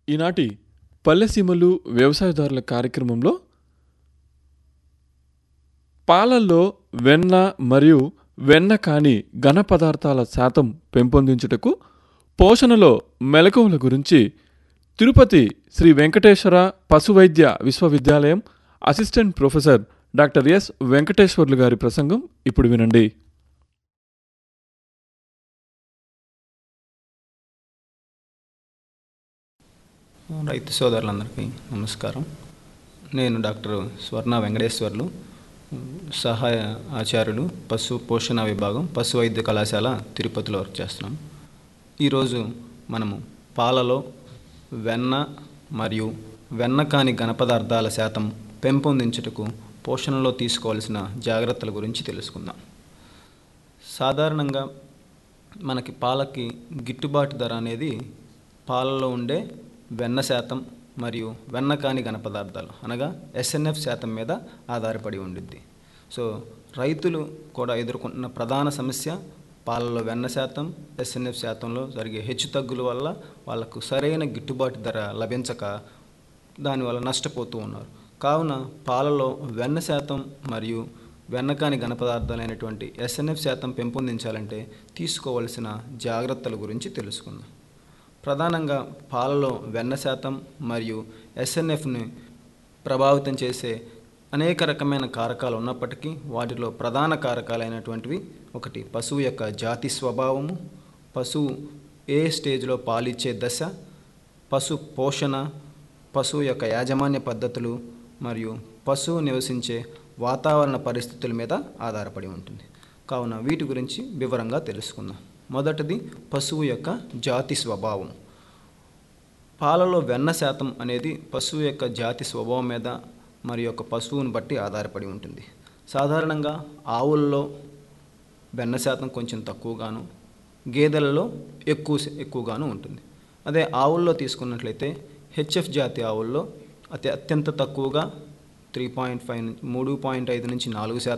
ఈనాటి పల్లెసీమలు వ్యవసాయదారుల కార్యక్రమంలో పాలల్లో వెన్న మరియు వెన్న కాని ఘన పదార్థాల శాతం పెంపొందించుటకు పోషణలో మెలకువల గురించి తిరుపతి శ్రీ వెంకటేశ్వర పశువైద్య విశ్వవిద్యాలయం assistant professor doctor S Venkateswarlu గారి ప్రసంగం ఇప్పుడు వినండి రైతు సోదరులందరికీ నమస్కారం నేను డాక్టర్ స్వర్ణ వెంకటేశ్వర్లు సహాయ ఆచార్యులు పశు పోషణ విభాగం పశు వైద్య కళాశాల తిరుపతిలో వర్క్ చేస్తున్నాం ఈరోజు మనము పాలలో వెన్న మరియు వెన్న కాని ఘనపదార్థాల శాతం పెంపొందించుటకు పోషణలో తీసుకోవాల్సిన జాగ్రత్తల గురించి తెలుసుకుందాం సాధారణంగా మనకి పాలకి గిట్టుబాటు ధర అనేది పాలలో ఉండే వెన్న శాతం మరియు వెన్న కాని ఘనపదార్థాలు అనగా ఎస్ఎన్ఎఫ్ శాతం మీద ఆధారపడి ఉండిద్ది సో రైతులు కూడా ఎదుర్కొంటున్న ప్రధాన సమస్య పాలలో వెన్న శాతం ఎస్ఎన్ఎఫ్ శాతంలో జరిగే హెచ్చుతగ్గుల వల్ల వాళ్ళకు సరైన గిట్టుబాటు ధర లభించక దానివల్ల నష్టపోతూ ఉన్నారు కావున పాలలో వెన్న శాతం మరియు వెన్న కాని ఘనపదార్థాలైనటువంటి ఎస్ఎన్ఎఫ్ శాతం పెంపొందించాలంటే తీసుకోవలసిన జాగ్రత్తల గురించి తెలుసుకుందాం ప్రధానంగా పాలలో వెన్న శాతం మరియు ఎస్ఎన్ఎఫ్ని ప్రభావితం చేసే అనేక రకమైన కారకాలు ఉన్నప్పటికీ వాటిలో ప్రధాన కారకాలైనటువంటివి ఒకటి పశువు యొక్క జాతి స్వభావము పశువు ఏ స్టేజ్లో పాలిచ్చే దశ పశు పోషణ పశువు యొక్క యాజమాన్య పద్ధతులు మరియు పశువు నివసించే వాతావరణ పరిస్థితుల మీద ఆధారపడి ఉంటుంది కావున వీటి గురించి వివరంగా తెలుసుకుందాం మొదటిది పశువు యొక్క జాతి స్వభావం పాలలో వెన్న శాతం అనేది పశువు యొక్క జాతి స్వభావం మీద మరి యొక్క పశువుని బట్టి ఆధారపడి ఉంటుంది సాధారణంగా ఆవుల్లో వెన్న శాతం కొంచెం తక్కువగాను గేదెలలో ఎక్కువ ఎక్కువగాను ఉంటుంది అదే ఆవుల్లో తీసుకున్నట్లయితే హెచ్ఎఫ్ జాతి ఆవుల్లో అతి అత్యంత తక్కువగా త్రీ పాయింట్ ఫైవ్ మూడు పాయింట్ ఐదు నుంచి నాలుగు శాతం